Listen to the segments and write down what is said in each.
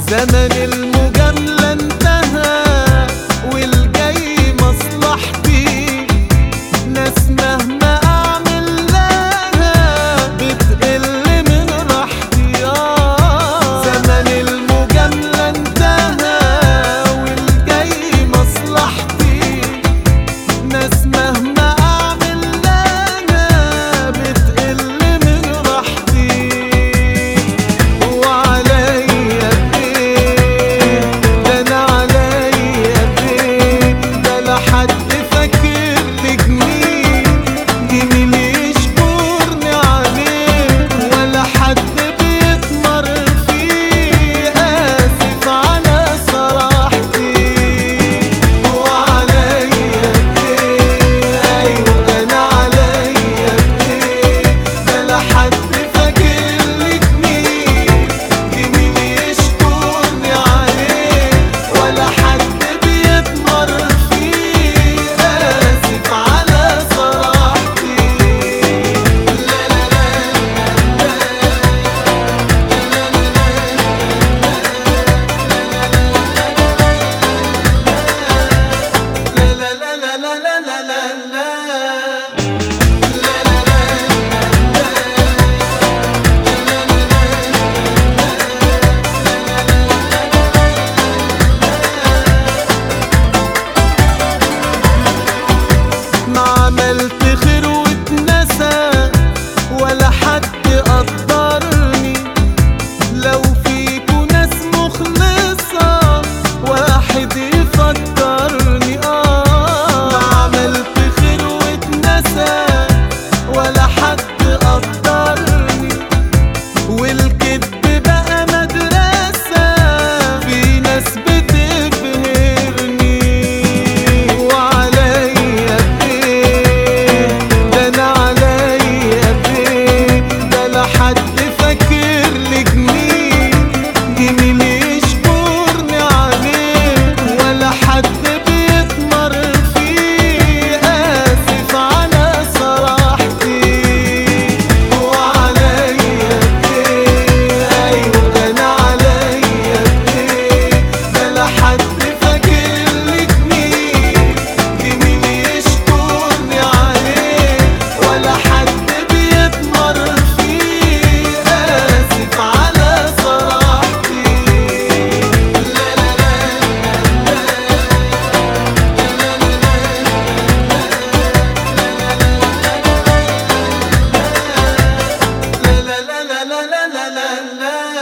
زمن المجاملة انتهى والجاي مصلحتي ناس مهما اعمل لها بتقل من راحتي آه زمن المجاملة انتهى والجاي مصلحتي ناس مهما اعمل لها بتقل من راحتي وعليا ايه ده انا عليا ايه ده لا حد فاكر لي جميل جميل يشكرني عليه ولا حد بيتمر فيه اسف على صراحتي وعليا ايه ايوه انا عليا ايه ده لا حد فاكر لي جميل جميل يشكرني عليه ولا حد بيتمر فيه اسف على صراحتي لا لا لا لا لا لا لا لا لا لا لا ما عملت خير واتنسى ولا حد قدرني لو فيكوا ناس مخلصة واحد يفكرني اه ما عملت خير واتنسى ولا حد قدرني والكذب بقى مدرسة في ناس بتبهرني وعليا ايه ده انا عليا ايه ده لا حد فاكر لي جميل جميل يشكرني عليه ولا حد بيتمر فيه اسف على صراحتي وعليا ايه ايوه انا عليا ايه ده لا حد فاكر لي جميل جميل يشكرني عليه ولا حد بيتمر فيه اسف على صراحتي لا لا لا لا لا لا لا لا لا لا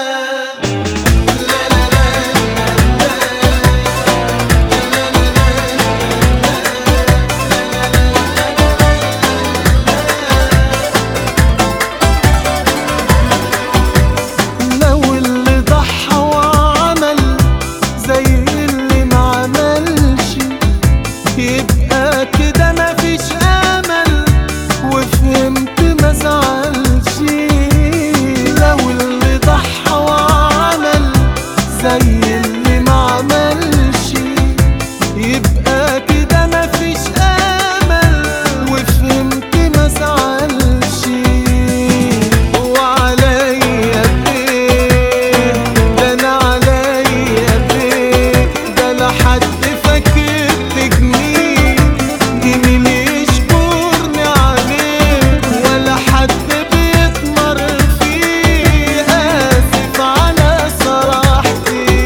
لا لو اللي ضحى وعمل زي اللي ما عملش يبقى كده مفيش امل وفهمت ما زعلش لو اللي ضحى وعمل زي اللي ما عملش يبقى كده مفيش امل وفهمت ما زعلش وعليا ايه ده انا عليا ايه ده لا حد فاكر لي جميل جميل يشكرني عليه ولا حد بيتمر فيه اسف على صراحتي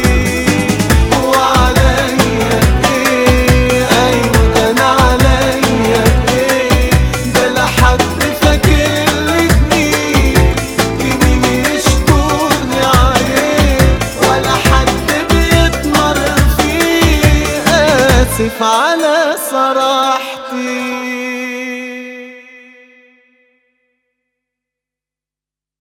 وعليا ايه ايوه انا عليا ايه ده لا حد فاكر لي جميل جميل يشكرني عليه ولا حد بيتمر فيه اسف على صراحتي